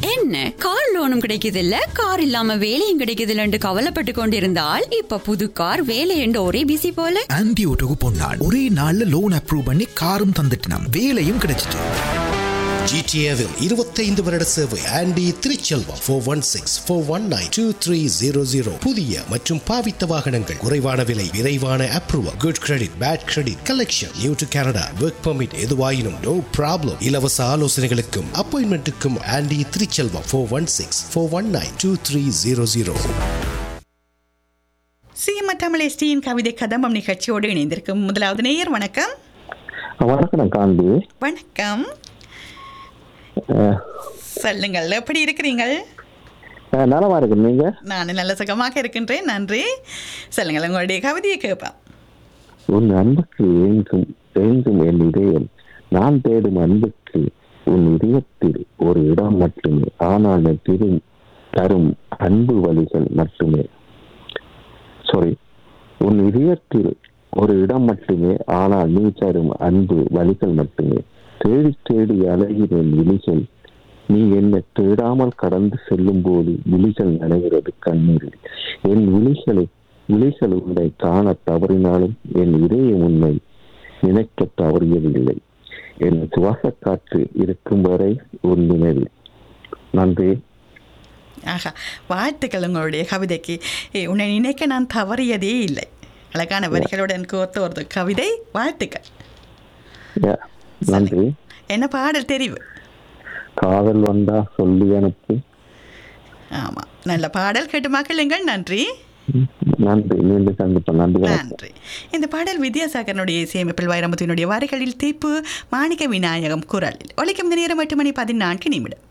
என்ன கார் லோனும் கிடைக்குது இல்ல கார் இல்லாம வேலையும் கிடைக்குது இல்லன்னு கவலைப்பட்டு கொண்டிருந்தால் இப்ப புது கார் வேலை என்று ஒரே பிசி போல ஆன்டி ஓட்டோக்கு பொன்னாள் ஒரே நாள்ல லோன் அப்ரூவ் பண்ணி காரும் தந்துட்டினாம் வேலையும் கிடைச்சிட்டு ஜிடிஏவில் இருபத்தைந்து வருட சேவை Andy Thiruchelvam four one six four one nine two three zero zero புதிய மற்றும் பாவித்த வாகனங்கள் குறைவான விலை விரைவான approval good credit bad credit collection new to Canada work permit எதுவாயினும் நோ ப்ராப்ளம் இலவச ஆலோசனைகளுக்கும் அப்பாயின்மெண்ட்டுக்கும் Andy Thiruchelvam four one six four one nine two three zero zero CM Tamil எஸ்டியின் கவிதை கதம்பம் நிகழ்ச்சியோடு இணைந்திருக்கும் முதலாவது நேயர் வணக்கம் வணக்கம் நான் காந்தி வணக்கம் அஹ், சொல்லுங்கள் எப்படி இருக்கிறீங்கள் அஹ், நலமா இருக்கு நீங்க நான் நல்ல சுகமாக இருக்கின்றேன் நன்றி சொல்லுங்கள் உங்களுடைய கவிதையை கேட்பேன் உன் அன்புக்கு ஏங்கும் ஏங்கும் என் இதயம் நான் தேடும் அன்புக்கு உன் இதயத்தில் ஒரு இடம் மட்டுமே ஆனால் நீ திரும் தரும் அன்பு வழிகள் மட்டுமே சாரி உன் இதயத்தில் ஒரு இடம் மட்டுமே ஆனால் நீ தரும் அன்பு வழிகள் மட்டுமே தேடி தேடி அலைகிறேன் விழிகள் நீ என்னை தேடாமல் கடந்து செல்லும் போது விழிகள் நனைகிறது கண்ணீரில் என் விழிகளை விழிகள் உன்னை காண தவறினாலும் என் இதயம் உன்னை நினைக்க தவறியதில்லை என் சுவாச காற்று இருக்கும் வரை உன் நினைவில் நன்றி ஆஹா வாழ்த்துக்கள் உங்களுடைய கவிதைக்கு ஏ, உன்னை நினைக்க நான் தவறியதே இல்லை அழகான வரிகளுடன் கோர்த்த ஒரு கவிதை வாழ்த்துக்கள் Yeah, நன்றி என்ன பாடல் தெரிவு காதல் வந்தா சொல்லி அனுப்பு ஆமாம் நல்ல பாடல் கேட்டு மக்களுங்கள் நன்றி நன்றி மீண்டும் சந்திப்போம் நன்றி வணக்கம். நன்றி இந்த பாடல் வித்யாசாகரனுடைய இசையமைப்பில் வைரமுத்தினுடைய வரிகளில் தீப்பு மாணிக்க விநாயகம் குரலில் ஒலிக்கும் இந்த நேரம் எட்டு மணி பதினான்கு நிமிடம்